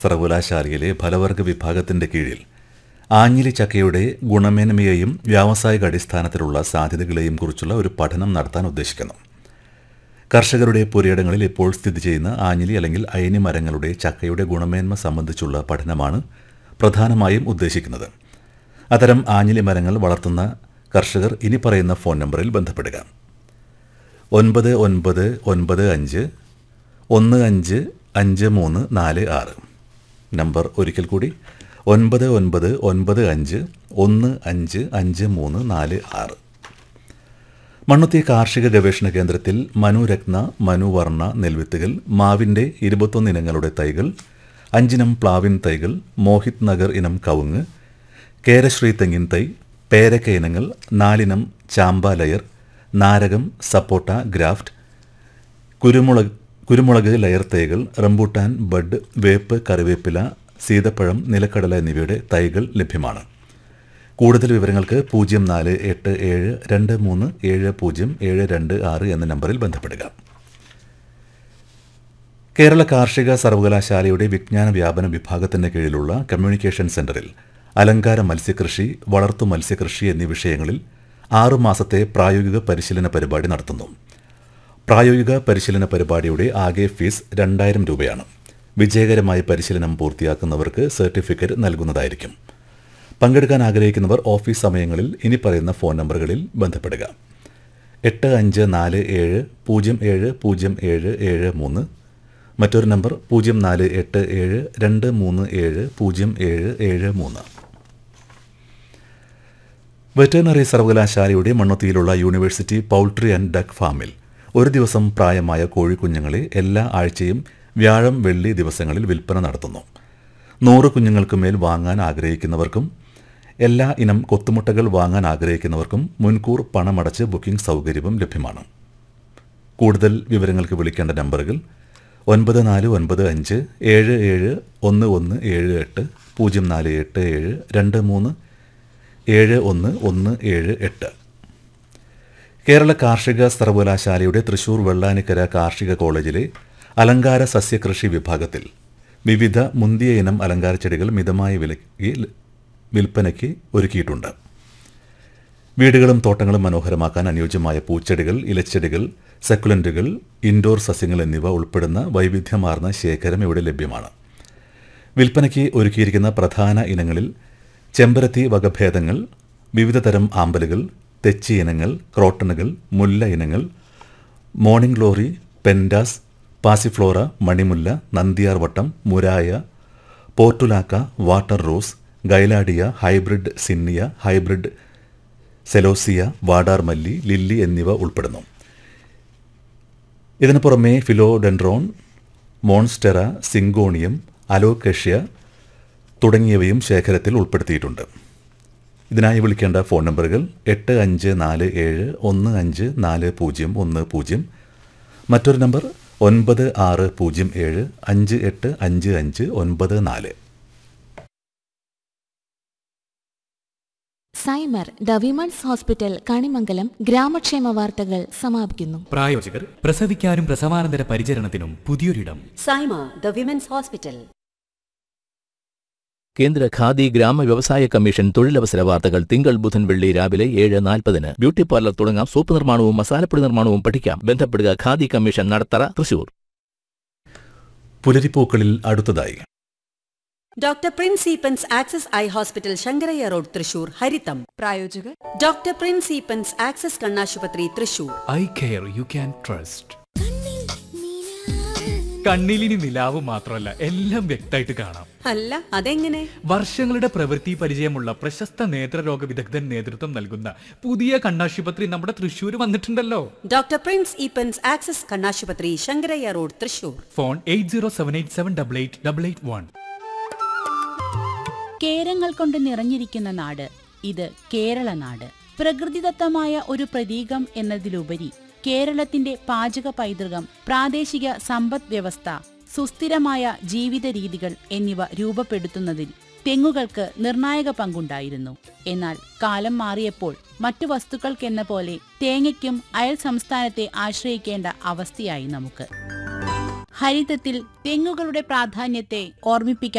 സർവകലാശാലയിലെ ഫലവർഗ വിഭാഗത്തിന്റെ കീഴിൽ ആഞ്ഞിലി ചക്കയുടെ ഗുണമേന്മയെയും വ്യാവസായിക അടിസ്ഥാനത്തിലുള്ള സാധ്യതകളെയും കുറിച്ചുള്ള ഒരു പഠനം നടത്താൻ ഉദ്ദേശിക്കുന്നു കർഷകരുടെ പുരയിടങ്ങളിൽ ഇപ്പോൾ സ്ഥിതി ചെയ്യുന്ന ആഞ്ഞിലി അല്ലെങ്കിൽ അയനി മരങ്ങളുടെ ചക്കയുടെ ഗുണമേന്മ സംബന്ധിച്ചുള്ള പഠനമാണ് പ്രധാനമായും ഉദ്ദേശിക്കുന്നത് അത്തരം ആഞ്ഞിലി മരങ്ങൾ വളർത്തുന്ന കർഷകർ ഇനി പറയുന്ന ഫോൺ നമ്പറിൽ ബന്ധപ്പെടുക ഒൻപത് ഒൻപത് ഒൻപത് അഞ്ച് ഒന്ന് അഞ്ച് അഞ്ച് മൂന്ന് നാല് ആറ് നമ്പർ ഒരിക്കൽ കൂടി ഒൻപത് ഒൻപത് ഒൻപത് അഞ്ച് ഒന്ന് അഞ്ച് അഞ്ച് മൂന്ന് നാല് ആറ് മണ്ണുത്തി കാർഷിക ഗവേഷണ കേന്ദ്രത്തിൽ മനുരത്ന മനുവർണ്ണ നെൽവിത്തുകൾ മാവിൻ്റെ ഇരുപത്തൊന്ന് ഇനങ്ങളുടെ തൈകൾ അഞ്ചിനം പ്ലാവിൻ തൈകൾ മോഹിത് നഗർ ഇനം കവുങ്ങ് കേരശ്രീ തെങ്ങിൻ തൈ പേരക്ക ഇനങ്ങൾ നാലിനം ചാമ്പ ലയർ നാരകം സപ്പോട്ട ഗ്രാഫ്റ്റ് കുരുമുളക് കുരുമുളക് ലയർ തൈകൾ റംബൂട്ടാൻ ബഡ് വേപ്പ് കറിവേപ്പില സീതപ്പഴം നിലക്കടല എന്നിവയുടെ തൈകൾ ലഭ്യമാണ് കൂടുതൽ വിവരങ്ങൾക്ക് പൂജ്യം നാല് എട്ട് ഏഴ് രണ്ട് മൂന്ന് ഏഴ് പൂജ്യം ഏഴ് രണ്ട് ആറ് എന്ന നമ്പറിൽ ബന്ധപ്പെടുക കേരള കാർഷിക സർവകലാശാലയുടെ വിജ്ഞാന വ്യാപന വിഭാഗത്തിന്റെ കീഴിലുള്ള കമ്മ്യൂണിക്കേഷൻ സെന്ററിൽ അലങ്കാര മത്സ്യകൃഷി വളർത്തു മത്സ്യകൃഷി എന്നീ വിഷയങ്ങളിൽ ആറു മാസത്തെ പ്രായോഗിക പരിശീലന പരിപാടി നടത്തുന്നു പ്രായോഗിക പരിശീലന പരിപാടിയുടെ ആകെ ഫീസ് രണ്ടായിരം രൂപയാണ് വിജയകരമായി പരിശീലനം പൂർത്തിയാക്കുന്നവർക്ക് സർട്ടിഫിക്കറ്റ് നൽകുന്നതായിരിക്കും പങ്കെടുക്കാൻ ആഗ്രഹിക്കുന്നവർ ഓഫീസ് സമയങ്ങളിൽ ഇനി പറയുന്ന ഫോൺ നമ്പറുകളിൽ ബന്ധപ്പെടുക എട്ട് അഞ്ച് നാല് ഏഴ് പൂജ്യം ഏഴ് പൂജ്യം ഏഴ് ഏഴ് മൂന്ന് മറ്റൊരു നമ്പർ പൂജ്യം നാല് എട്ട് ഏഴ് രണ്ട് മൂന്ന് ഏഴ് പൂജ്യം ഏഴ് ഏഴ് മൂന്ന് വെറ്ററിനറി സർവകലാശാലയുടെ മണ്ണുത്തിയിലുള്ള യൂണിവേഴ്സിറ്റി പൗൾട്രി ആൻഡ് ഡക്ക് ഫാമിൽ ഒരു ദിവസം പ്രായമായ കോഴിക്കുഞ്ഞുങ്ങളെ എല്ലാ ആഴ്ചയും വ്യാഴം വെള്ളി ദിവസങ്ങളിൽ വിൽപ്പന നടത്തുന്നു നൂറ് കുഞ്ഞുങ്ങൾക്ക് മേൽ വാങ്ങാൻ ആഗ്രഹിക്കുന്നവർക്കും എല്ലാ ഇനം കൊത്തുമുട്ടകൾ വാങ്ങാൻ ആഗ്രഹിക്കുന്നവർക്കും മുൻകൂർ പണമടച്ച് ബുക്കിംഗ് സൗകര്യവും ലഭ്യമാണ് കൂടുതൽ വിവരങ്ങൾക്ക് വിളിക്കേണ്ട നമ്പറുകൾ ഒൻപത് നാല് ഒൻപത് അഞ്ച് ഏഴ് ഏഴ് ഒന്ന് ഒന്ന് ഏഴ് എട്ട് പൂജ്യം നാല് എട്ട് ഏഴ് രണ്ട് മൂന്ന് ഏഴ് ഒന്ന് ഒന്ന് ഏഴ് എട്ട് കേരള കാർഷിക സർവകലാശാലയുടെ തൃശൂർ വെള്ളാനിക്കര കാർഷിക കോളേജിലെ അലങ്കാര സസ്യകൃഷി വിഭാഗത്തിൽ വിവിധ മുന്തിയ ഇനം അലങ്കാര ചെടികൾ മിതമായ വിലയ്ക്ക് വിൽപ്പനയ്ക്ക് ഒരുക്കിയിട്ടുണ്ട് വീടുകളും തോട്ടങ്ങളും മനോഹരമാക്കാൻ അനുയോജ്യമായ പൂച്ചെടികൾ ഇലച്ചെടികൾ സക്കുലന്റുകൾ ഇൻഡോർ സസ്യങ്ങൾ എന്നിവ ഉൾപ്പെടുന്ന വൈവിധ്യമാർന്ന ശേഖരം ഇവിടെ ലഭ്യമാണ് വിൽപ്പനയ്ക്ക് ഒരുക്കിയിരിക്കുന്ന പ്രധാന ഇനങ്ങളിൽ ചെമ്പരത്തി വകഭേദങ്ങൾ വിവിധ തരം ആമ്പലുകൾ തെച്ചി ഇനങ്ങൾ ക്രോട്ടണുകൾ മുല്ല ഇനങ്ങൾ മോർണിംഗ് ഗ്ലോറി പെൻഡാസ് പാസിഫ്ലോറ മണിമുല്ല നന്ദിയാർ വട്ടം murraya portulaca water rose gaillardia hybrid zinnia hybrid celosia വാടാർ മല്ലി ലില്ലി എന്നിവ ഉൾപ്പെടുന്നു ഇതിനു പുറമെ ഫിലോഡെൻഡ്രോൺ മോൺസ്റ്റെറ സിങ്കോണിയം അലോക്കേഷ്യ തുടങ്ങിയവയും ശേഖരത്തിൽ ഉൾപ്പെടുത്തിയിട്ടുണ്ട് ഇതിനായി വിളിക്കേണ്ട ഫോൺ നമ്പറുകൾ എട്ട് അഞ്ച് നാല് ഏഴ് ഒന്ന് അഞ്ച് നാല് പൂജ്യം ഒന്ന് പൂജ്യം മറ്റൊരു നമ്പർ ഒൻപത് ആറ് പൂജ്യം ഏഴ് അഞ്ച് എട്ട് അഞ്ച് അഞ്ച് ഒൻപത് നാല് സൈമർ ദ വിമൺസ് ഹോസ്പിറ്റൽ കണിമംഗലം ഗ്രാമക്ഷേമ വാർത്തകൾ സമാപിക്കുന്നു പ്രായോജകർ പ്രസവിക്കാനും പ്രസവാനന്തര പരിചരണത്തിനും പുതിയൊരിടം സൈമ ദ വിമൻസ് ഹോസ്പിറ്റൽ കേന്ദ്ര ഖാദി ഗ്രാമ വ്യവസായ കമ്മീഷൻ തൊഴിലവസര വാർത്തകൾ തിങ്കൾ ബുധൻ വെള്ളി രാവിലെ ഏഴ് നാൽപ്പതിന് ബ്യൂട്ടി പാർലർ തുടങ്ങാം സോപ്പ് നിർമ്മാണവും മസാലപ്പൊടി നിർമ്മാണവും പഠിക്കാം ബന്ധപ്പെടുക ഖാദി കമ്മീഷൻ നടത്തറ തൃശൂർ പുലരിപ്പൂക്കളിൽ അടുത്തതായി doctor Prince Eappen's access eye hospital Sankaraiah road Thrissur ഹരിതം പ്രായോജകർ ഡോക്ടർ പ്രിൻസ് ഈപ്പൻസ് ആക്സസ് കണ്ണാശുപത്രി Thrissur eye care you can trust കണ്ണിലിനി നിലാവ് മാത്രമല്ല എല്ലാം വ്യക്തമായിട്ട് കാണാം അല്ല അതെങ്ങനെ വർഷങ്ങളുടെ പ്രവൃത്തി പരിചയമുള്ള പ്രശസ്ത നേത്രരോഗ വിദഗ്ധൻ നേതൃത്വം നൽകുന്ന പുതിയ കണ്ണാശുപത്രി നമ്മുടെ തൃശ്ശൂർ വന്നിട്ടുണ്ടല്ലോ ഡോക്ടർ പ്രിൻസ് ഈപ്പൻസ് ആക്സസ് കണ്ണാശുപത്രി Sankaraiah road Thrissur phone eight zero seven eight seven double eight double eight one കേരങ്ങൾ കൊണ്ട് നിറഞ്ഞിരിക്കുന്ന നാട് ഇത് കേരള നാട് പ്രകൃതിദത്തമായ ഒരു പ്രതീകം എന്നതിലുപരി കേരളത്തിന്റെ പാചക പൈതൃകം പ്രാദേശിക സമ്പദ് വ്യവസ്ഥ സുസ്ഥിരമായ ജീവിത രീതികൾ എന്നിവ രൂപപ്പെടുത്തുന്നതിൽ തെങ്ങുകൾക്ക് നിർണായക പങ്കുണ്ടായിരുന്നു എന്നാൽ കാലം മാറിയപ്പോൾ മറ്റു വസ്തുക്കൾക്കെന്ന പോലെ തേങ്ങയ്ക്കും അയൽ സംസ്ഥാനത്തെ ആശ്രയിക്കേണ്ട അവസ്ഥയായി നമുക്ക് ഹരിതത്തിൽ തെങ്ങുകളുടെ പ്രാധാന്യത്തെ ഓർമ്മിപ്പിക്കാൻ